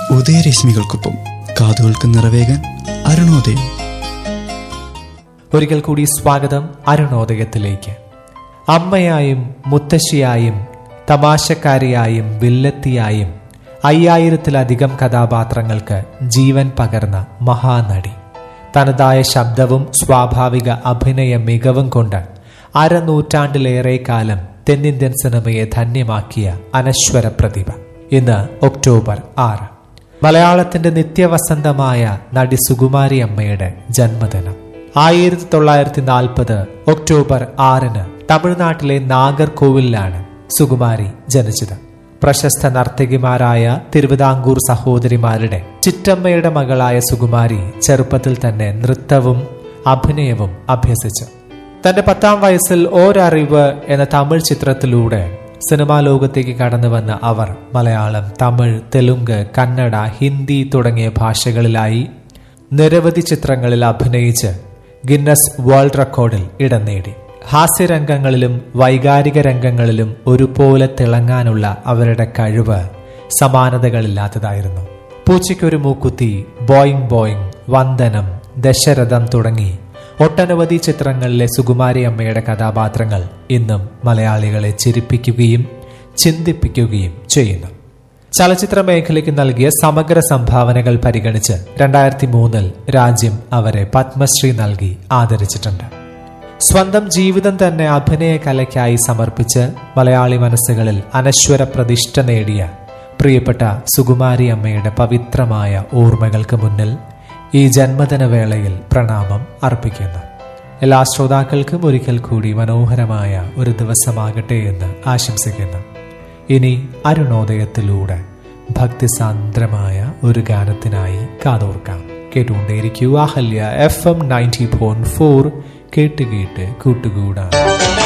ഉദയരശ്മികൾക്കൊപ്പം കാതുകൾക്ക് നിറവേകാൻ അരുണോദയം ഒരിക്കൽ കൂടി സ്വാഗതം അരുണോദയത്തിലേക്ക് അമ്മയായും മുത്തശ്ശിയായും തമാശക്കാരിയായും വില്ലത്തിയായും അയ്യായിരത്തിലധികം കഥാപാത്രങ്ങൾക്ക് ജീവൻ പകർന്ന മഹാനടി തനതായ ശബ്ദവും സ്വാഭാവിക അഭിനയ മികവും കൊണ്ട് അരനൂറ്റാണ്ടിലേറെ കാലം തെന്നിന്ത്യൻ സിനിമയെ ധന്യമാക്കിയ അനശ്വര പ്രതിഭ ഇന്ന് ഒക്ടോബർ ആറ് മലയാളത്തിന്റെ നിത്യവസന്തമായ നടി സുകുമാരി അമ്മയുടെ ജന്മദിനം ആയിരത്തി തൊള്ളായിരത്തി നാൽപ്പത് ഒക്ടോബർ ആറിന് തമിഴ്നാട്ടിലെ നാഗർകോവിലാണ് സുകുമാരി ജനിച്ചത് പ്രശസ്ത നർത്തകിമാരായ തിരുവിതാംകൂർ സഹോദരിമാരുടെ ചിറ്റമ്മയുടെ മകളായ സുകുമാരി ചെറുപ്പത്തിൽ തന്നെ നൃത്തവും അഭിനയവും അഭ്യസിച്ചു തന്റെ പത്താം വയസ്സിൽ ഓരറിവ് എന്ന തമിഴ് ചിത്രത്തിലൂടെ സിനിമാ ലോകത്തേക്ക് കടന്നു വന്ന അവർ മലയാളം തമിഴ് തെലുങ്ക് കന്നഡ ഹിന്ദി തുടങ്ങിയ ഭാഷകളിലായി നിരവധി ചിത്രങ്ങളിൽ അഭിനയിച്ച് ഗിന്നസ് വേൾഡ് റെക്കോർഡിൽ ഇടം നേടി ഹാസ്യരംഗങ്ങളിലും വൈകാരിക രംഗങ്ങളിലും ഒരുപോലെ തിളങ്ങാനുള്ള അവരുടെ കഴിവ് സമാനതകളില്ലാത്തതായിരുന്നു പൂച്ചയ്ക്കൊരു മൂക്കുത്തി ബോയിങ് ബോയിങ് വന്ദനം ദശരഥം തുടങ്ങി ഒട്ടനവധി ചിത്രങ്ങളിലെ സുകുമാരി അമ്മയുടെ കഥാപാത്രങ്ങൾ ഇന്നും മലയാളികളെ ചിരിപ്പിക്കുകയും ചിന്തിപ്പിക്കുകയും ചെയ്യുന്നു ചലച്ചിത്ര മേഖലയ്ക്ക് നൽകിയ സമഗ്ര സംഭാവനകൾ പരിഗണിച്ച് രണ്ടായിരത്തി മൂന്നിൽ രാജ്യം അവരെ പത്മശ്രീ നൽകി ആദരിച്ചിട്ടുണ്ട് സ്വന്തം ജീവിതം തന്നെ അഭിനയ കലയ്ക്കായി സമർപ്പിച്ച് മലയാളി മനസ്സുകളിൽ അനശ്വര പ്രതിഷ്ഠ നേടിയ പ്രിയപ്പെട്ട സുകുമാരി അമ്മയുടെ പവിത്രമായ ഓർമ്മകൾക്ക് മുന്നിൽ ഈ ജന്മദിന വേളയിൽ പ്രണാമം അർപ്പിക്കുന്നു എല്ലാ ശ്രോതാക്കൾക്കും ഒരിക്കൽ കൂടി മനോഹരമായ ഒരു ദിവസമാകട്ടെ എന്ന് ആശംസിക്കുന്നു ഇനി അരുണോദയത്തിലൂടെ ഭക്തിസാന്ദ്രമായ ഒരു ഗാനത്തിനായി കാതോർക്കാം കേട്ടുകൊണ്ടേയിരിക്കൂ Ahalya F M ninety point four കേട്ട് കേട്ട് കൂട്ടുകൂടാം